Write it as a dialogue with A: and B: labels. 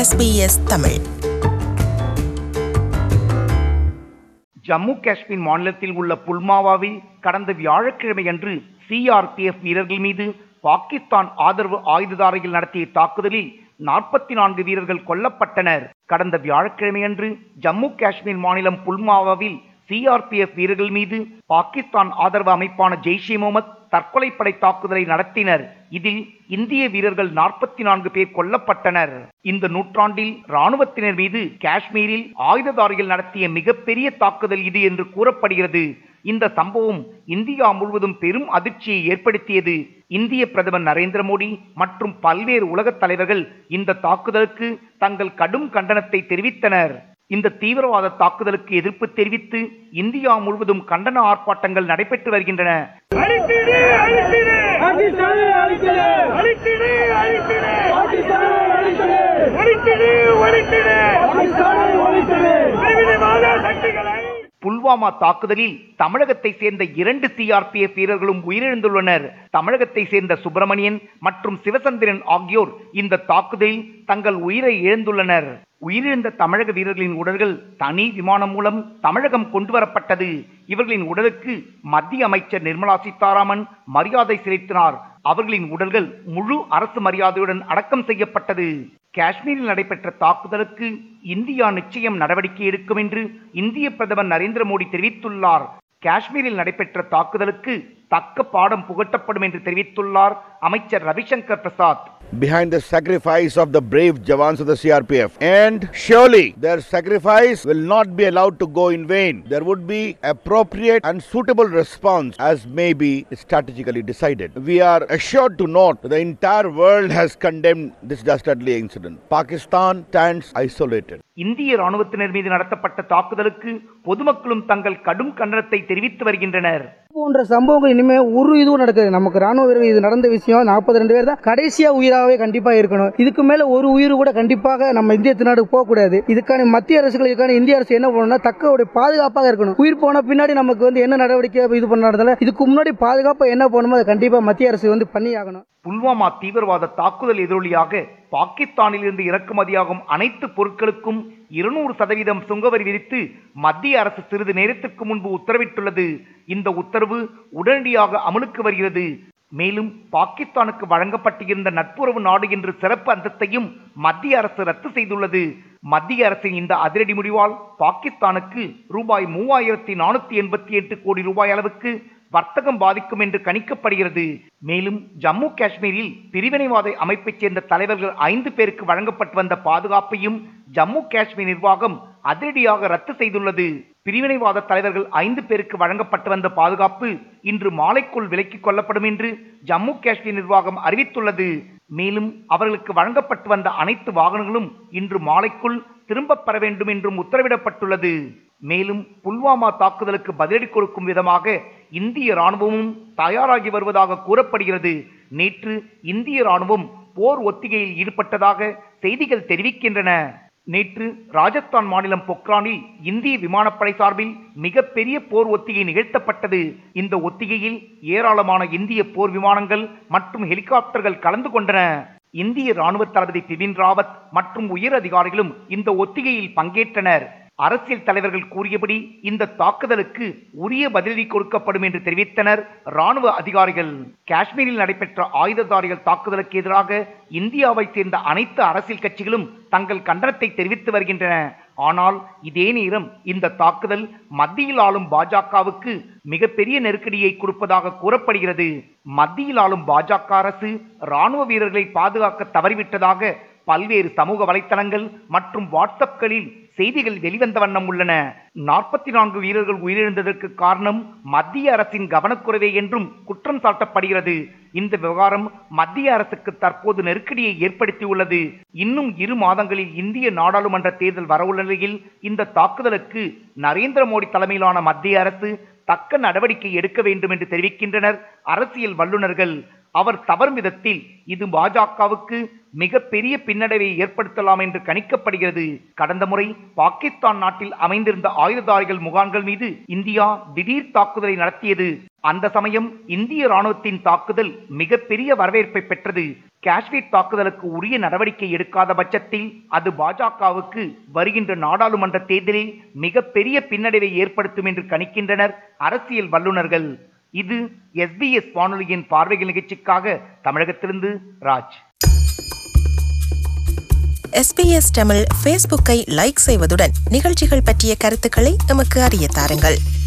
A: SBS Tamil
B: Jammu Kashmir மாநிலத்தில் உள்ள புல்மாவாவில் கடந்த வியாழக்கிழமையன்று சிஆர்பிஎஃப் வீரர்கள் மீது பாகிஸ்தான் ஆதரவு ஆயுததாரிகள் நடத்திய தாக்குதலில் நாற்பத்தி நான்கு வீரர்கள் கொல்லப்பட்டனர் கடந்த வியாழக்கிழமையன்று ஜம்மு காஷ்மீர் மாநிலம் புல்மாவாவில் சிஆர்பிஎஃப் வீரர்கள் மீது பாகிஸ்தான் ஆதரவு அமைப்பான ஜெய்ஷே முகமது தற்கொலைப்படை தாக்குதலை நடத்தினர் இதில் இந்திய வீரர்கள் நாற்பத்தி நான்கு பேர் கொல்லப்பட்டனர் இந்த நூற்றாண்டில் ராணுவத்தினர் மீது காஷ்மீரில் ஆயுததாரிகள் நடத்திய மிகப்பெரிய தாக்குதல் இது என்று கூறப்படுகிறது இந்த சம்பவம் இந்தியா முழுவதும் பெரும் அதிர்ச்சியை ஏற்படுத்தியது இந்திய பிரதமர் நரேந்திர மோடி மற்றும் பல்வேறு உலகத் தலைவர்கள் இந்த தாக்குதலுக்கு தங்கள் கடும் கண்டனத்தை தெரிவித்தனர் இந்த தீவிரவாத தாக்குதலுக்கு எதிர்ப்பு தெரிவித்து இந்தியா முழுவதும் கண்டன ஆர்ப்பாட்டங்கள் நடைபெற்று வருகின்றன
C: அழித்திடு அழித்திடு
D: பாகிஸ்தானை அழித்திடு
C: அழித்திடு அழித்திடு
D: பாகிஸ்தானை அழித்திடு
C: ஒழித்திடு ஒழித்திடு
D: பாகிஸ்தானை ஒழித்திடு
C: பிரிவினைவாத சக்திகளை
B: புல்வாமா தாக்குதலில் தமிழகத்தை சேர்ந்த இரண்டு சிஆர்பிஎஃப் வீரர்களும் உயிரிழந்துள்ளனர் தமிழகத்தை சேர்ந்த சுப்பிரமணியன் மற்றும் சிவசந்திரன் ஆகியோர் இந்த தாக்குதலில் தங்கள் உயிரை இழந்துள்ளனர் உயிரிழந்த தமிழக வீரர்களின் உடல்கள் தனி விமானம் மூலம் தமிழகம் கொண்டு வரப்பட்டது இவர்களின் உடலுக்கு மத்திய அமைச்சர் நிர்மலா சீதாராமன் மரியாதை செலுத்தினார் அவர்களின் உடல்கள் முழு அரசு மரியாதையுடன் அடக்கம் செய்யப்பட்டது காஷ்மீரில் நடைபெற்ற தாக்குதலுக்கு இந்தியா நிச்சயம் நடவடிக்கை எடுக்கும் என்று இந்திய பிரதமர் நரேந்திர மோடி தெரிவித்துள்ளார் காஷ்மீரில் நடைபெற்ற தாக்குதலுக்கு தக்க பாடம் புகட்டப்படும் என்று தெரிவித்துள்ளார் அமைச்சர் Ravishankar Prasad
E: behind the sacrifice of the brave Jawans of the CRPF. And surely their sacrifice will not be allowed to go in vain. There would be appropriate and suitable response as may be strategically decided. We are assured to note that the entire world has condemned this dastardly incident. Pakistan stands isolated.
B: இந்திய ராணுவத்தினர் மீது நடத்தப்பட்ட தாக்குதலுக்கு பொதுமக்களும் தங்கள் கடும் கண்டனத்தை தெரிவித்து வருகின்றனர்
F: போன்ற சம்பவங்கள் இனிமே ஒரு இதுவும் நடக்குது நமக்கு ராணுவ வீரர்கள் இது நடந்த விஷயம் நாற்பது ரெண்டு பேர் தான் கடைசியா உயிராகவே கண்டிப்பா இருக்கணும் இதுக்கு மேல ஒரு உயிர் கூட கண்டிப்பாக நம்ம இந்திய திருநாடு போகக்கூடாது இதுக்கான மத்திய அரசுகள் இதுக்கான இந்திய அரசு என்ன பண்ணணும்னா தக்கவுடைய பாதுகாப்பாக இருக்கணும் உயிர் போன பின்னாடி நமக்கு வந்து என்ன நடவடிக்கை இது பண்ணறதுல இதுக்கு முன்னாடி பாதுகாப்பா என்ன பண்ணணுமோ அதை கண்டிப்பா மத்திய அரசு வந்து பண்ணி ஆகணும்
B: புல்வாமா தீவிரவாத தாக்குதல் எதிரொலியாக பாகிஸ்தானிலிருந்து இறக்குமதியாகும் அனைத்து பொருட்களுக்கும் இருநூறு சதவீதம் சுங்கவரி விதித்து மத்திய அரசு சிறிது நேரத்திற்கு முன்பு உத்தரவிட்டுள்ளது இந்த உத்தரவு உடனடியாக அமலுக்கு வருகிறது மேலும் பாகிஸ்தானுக்கு வழங்கப்பட்டிருந்த நட்புறவு நாடு என்று சிறப்பு அந்தஸ்தையும் மத்திய அரசு ரத்து செய்துள்ளது மத்திய அரசின் இந்த அதிரடி முடிவால் பாகிஸ்தானுக்கு ரூபாய் மூவாயிரத்தி நானூத்தி எண்பத்தி எட்டு கோடி ரூபாய் அளவுக்கு வர்த்தகம் பாதிக்கும் என்று கணிக்கப்படுகிறது மேலும் ஜம்மு காஷ்மீரில் பிரிவினைவாத அமைப்பைச் சேர்ந்த தலைவர்கள் ஐந்து பேருக்கு வழங்கப்பட்டு வந்த பாதுகாப்பையும் ஜம்மு காஷ்மீர் நிர்வாகம் அதிரடியாக ரத்து செய்துள்ளது பிரிவினைவாத தலைவர்கள் ஐந்து பேருக்கு வழங்கப்பட்டு வந்த பாதுகாப்பு இன்று மாலைக்குள் விலக்கிக் கொள்ளப்படும் என்று ஜம்மு காஷ்மீர் நிர்வாகம் அறிவித்துள்ளது மேலும் அவர்களுக்கு வழங்கப்பட்டு வந்த அனைத்து வாகனங்களும் இன்று மாலைக்குள் திரும்பப் பெற வேண்டும் என்றும் உத்தரவிடப்பட்டுள்ளது மேலும் புல்வாமா தாக்குதலுக்கு பதிலடி கொடுக்கும் விதமாக இந்திய ராணுவமும் தயாராகி வருவதாக கூறப்படுகிறது நேற்று இந்திய ராணுவம் போர் ஒத்திகையில் ஈடுபட்டதாக செய்திகள் தெரிவிக்கின்றன நேற்று ராஜஸ்தான் மாநிலம் பொக்ரானில் இந்திய விமானப்படை சார்பில் மிகப்பெரிய போர் ஒத்திகை நிகழ்த்தப்பட்டது இந்த ஒத்திகையில் ஏராளமான இந்திய போர் விமானங்கள் மற்றும் ஹெலிகாப்டர்கள் கலந்து கொண்டன இந்திய ராணுவ தளபதி பிபின் ராவத் மற்றும் உயர் அதிகாரிகளும் இந்த ஒத்திகையில் பங்கேற்றனர் அரசியல் தலைவர்கள் கூறியபடி இந்த தாக்குதலுக்கு உரிய பதிலடி கொடுக்கப்படும் என்று தெரிவித்தனர் ராணுவ அதிகாரிகள் காஷ்மீரில் நடைபெற்ற ஆயுததாரிகள் தாக்குதலுக்கு எதிராக இந்தியாவை சேர்ந்த அனைத்து அரசியல் கட்சிகளும் தங்கள் கண்டனத்தை தெரிவித்து வருகின்றன ஆனால் இதே நேரம் இந்த தாக்குதல் மத்தியில் ஆளும் பாஜகவுக்கு மிகப்பெரிய நெருக்கடியை கொடுப்பதாக கூறப்படுகிறது மத்தியில் ஆளும் பாஜக அரசு ராணுவ வீரர்களை பாதுகாக்க தவறிவிட்டதாக பல்வேறு சமூக வலைத்தளங்கள் மற்றும் வாட்ஸ்அப்களில் செய்திகள் வெளிவந்த வண்ணம் உள்ளன நாற்பத்தி நான்கு வீரர்கள் உயிரிழந்ததற்கு காரணம் மத்திய அரசின் கவனக்குறைவே என்றும் குற்றம் சாட்டப்படுகிறது இந்த விவகாரம் மத்திய அரசுக்கு தற்போது நெருக்கடியை ஏற்படுத்தியுள்ளது இன்னும் இரு மாதங்களில் இந்திய நாடாளுமன்ற தேர்தல் வரவுள்ள நிலையில் இந்த தாக்குதலுக்கு நரேந்திர மோடி தலைமையிலான மத்திய அரசு தக்க நடவடிக்கை எடுக்க வேண்டும் என்று தெரிவிக்கின்றனர் அரசியல் வல்லுநர்கள் அவர் தவறும் விதத்தில் இது பாஜகவுக்கு மிகப்பெரிய பின்னடைவை ஏற்படுத்தலாம் என்று கணிக்கப்படுகிறது கடந்த முறை பாகிஸ்தான் நாட்டில் அமைந்திருந்த ஆயுததாரிகள் முகாம்கள் மீது இந்தியா திடீர் தாக்குதலை நடத்தியது அந்த சமயம் இந்திய ராணுவத்தின் தாக்குதல் மிகப்பெரிய வரவேற்பை பெற்றது காஷ்மீர் தாக்குதலுக்கு உரிய நடவடிக்கை எடுக்காத பட்சத்தில் அது பாஜகவுக்கு வருகின்ற நாடாளுமன்ற தேர்தலில் மிகப்பெரிய பின்னடைவை ஏற்படுத்தும் என்று கணிக்கின்றனர் அரசியல் வல்லுநர்கள் இது எஸ்பிஎஸ் வானொலியின் பார்வைகள் நிகழ்ச்சிக்காக தமிழகத்திலிருந்து ராஜ்
A: எஸ்பிஎஸ் தமிழ் ஃபேஸ்புக்கை லைக் செய்வதுடன் நிகழ்ச்சிகள் பற்றிய கருத்துக்களை எமக்கு அறிய தாருங்கள்